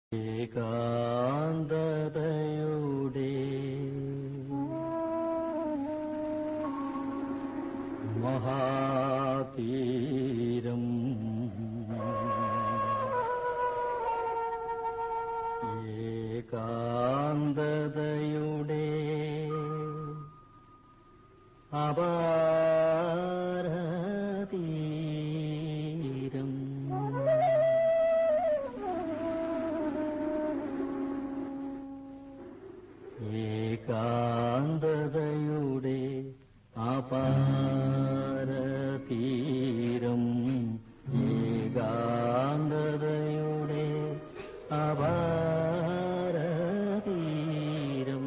ഏകാന്തതയുടെ മഹാതീരം ഏകാന്തതയുടെ അപാരതീരം ഏകാന്തതയുടെ അപാരതീരം ഏകാന്തതയുടെ അപാരതീരം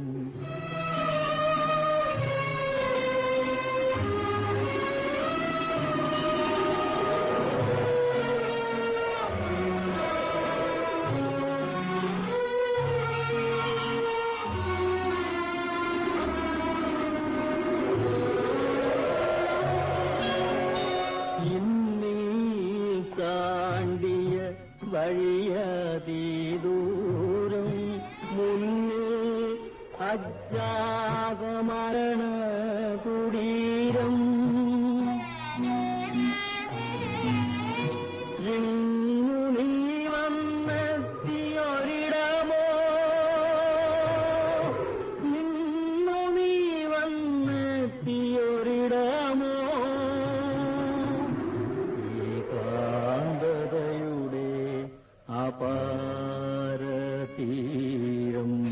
ഇന്നീ താണ്ടിയ വഴിയതീദൂരം മുന്നിൽ അജ്ഞാതമരണ കുടീരം ഇന്നു നീ വന്നെത്തിയൊരിടമോ ഇന്നു നീ വന്നെത്തിയൊരിടമോ ഏകാന്തതയുടെ അപാരതീരം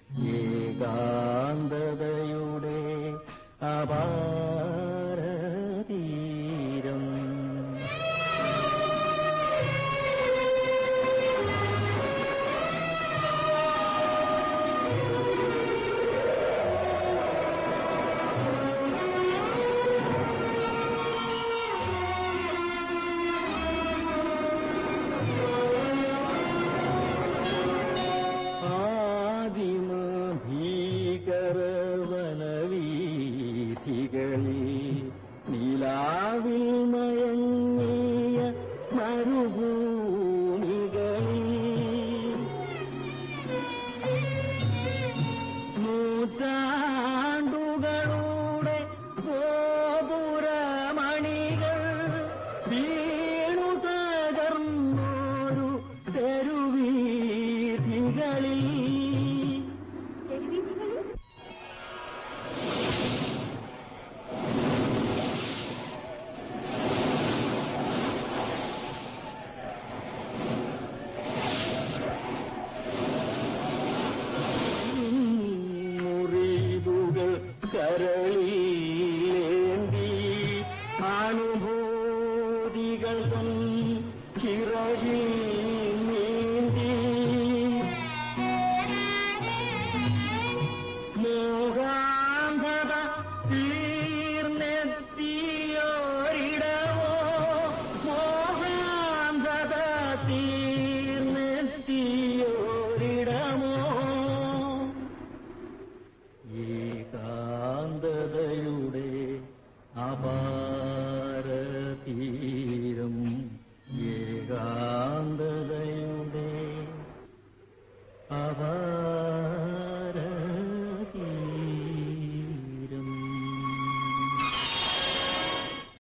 ഏകാന്തതയുടെ അപാരതീരം ആദിമ ഭീകരവനവീഥികളിൽ നിലാവിൽ മയങ്ങിയ മരുഭൂമികളിൽ നൂറ്റാണ്ടുകളുടെ ഗോപുരമണികൾ വീണു തകർന്നൊരു തെരുവീഥികളിൽ തെരുവീഥികളിൽ മുറിവുകൾ കരളിലേന്തി അനുഭൂതികൾ തൻ ചിറകിൽ നീന്തി മോഹാന്ധത തീർന്നെത്തിയോരിടമോ മോഹാന്ധത തീർന്നെത്തിയോരിടമോ ഏകാന്തതയുടെ അപാരതീരം ഏകാന്തതയുടെ